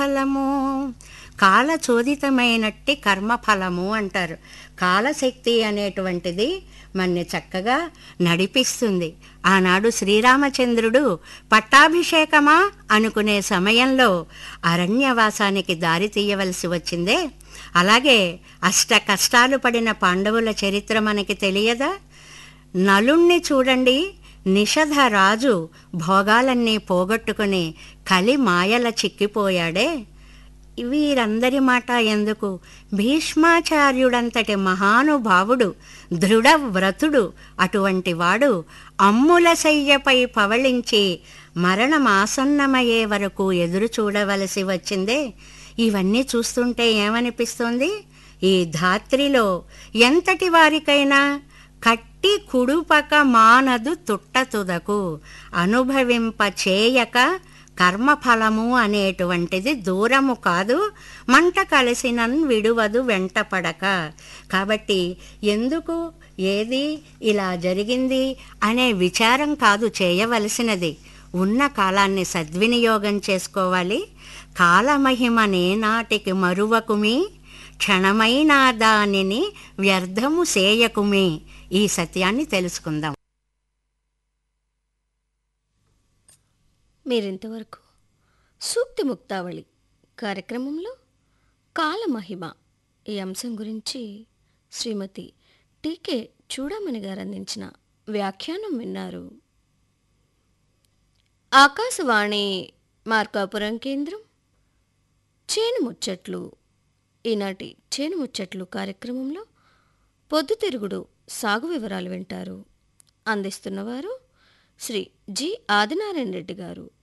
ఫలము కాలచోదితమైనట్టి కర్మఫలము అంటారు కాలశక్తి అనేటువంటిది మన్ని చక్కగా నడిపిస్తుంది ఆనాడు శ్రీరామచంద్రుడు పట్టాభిషేకమా అనుకునే సమయంలో అరణ్యవాసానికి దారి తీయవలసి వచ్చిందే అలాగే అష్ట కష్టాలు పడిన పాండవుల చరిత్ర మనకి తెలియదా నలుణ్ణి చూడండి నిషధ రాజు భోగాలన్నీ పోగొట్టుకుని కలి మాయల చిక్కిపోయాడే వీరందరి మాట ఎందుకు భీష్మాచార్యుడంతటి మహానుభావుడు దృఢ వ్రతుడు అటువంటి వాడు అమ్ముల శయ్యపై పవళించి మరణమాసన్నమయ్యే వరకు ఎదురు చూడవలసి వచ్చిందే ఇవన్నీ చూస్తుంటే ఏమనిపిస్తుంది ఈ ధాత్రిలో ఎంతటి వారికైనా కట్టి కుడుపక మానదు తుట్టతుదకు అనుభవింప చేయక కర్మఫలము అనేటువంటిది దూరము కాదు మంట కలిసినన్ విడువదు వెంటపడక కాబట్టి ఎందుకు ఏది ఇలా జరిగింది అనే విచారం కాదు చేయవలసినది ఉన్న కాలాన్ని సద్వినియోగం చేసుకోవాలి కాలమహిమ నేనాటికి మరువకుమి క్షణమైన దానిని వ్యర్థము సేయకుమి ఈ సత్యాన్ని తెలుసుకుందాం మీరింతవరకు సూక్తి ముక్తావళి కార్యక్రమంలో కాలమహిమ ఈ అంశం గురించి శ్రీమతి టీకే చూడమణి గారు అందించిన వ్యాఖ్యానం విన్నారు ఆకాశవాణి మార్కాపురం కేంద్రం చేను ముచ్చట్లు ఈనాటి చేను ముచ్చట్లు కార్యక్రమంలో పొద్దుతిరుగుడు సాగు వివరాలు వింటారు అందిస్తున్నవారు శ్రీ జి ఆదినారాయణ రెడ్డి గారు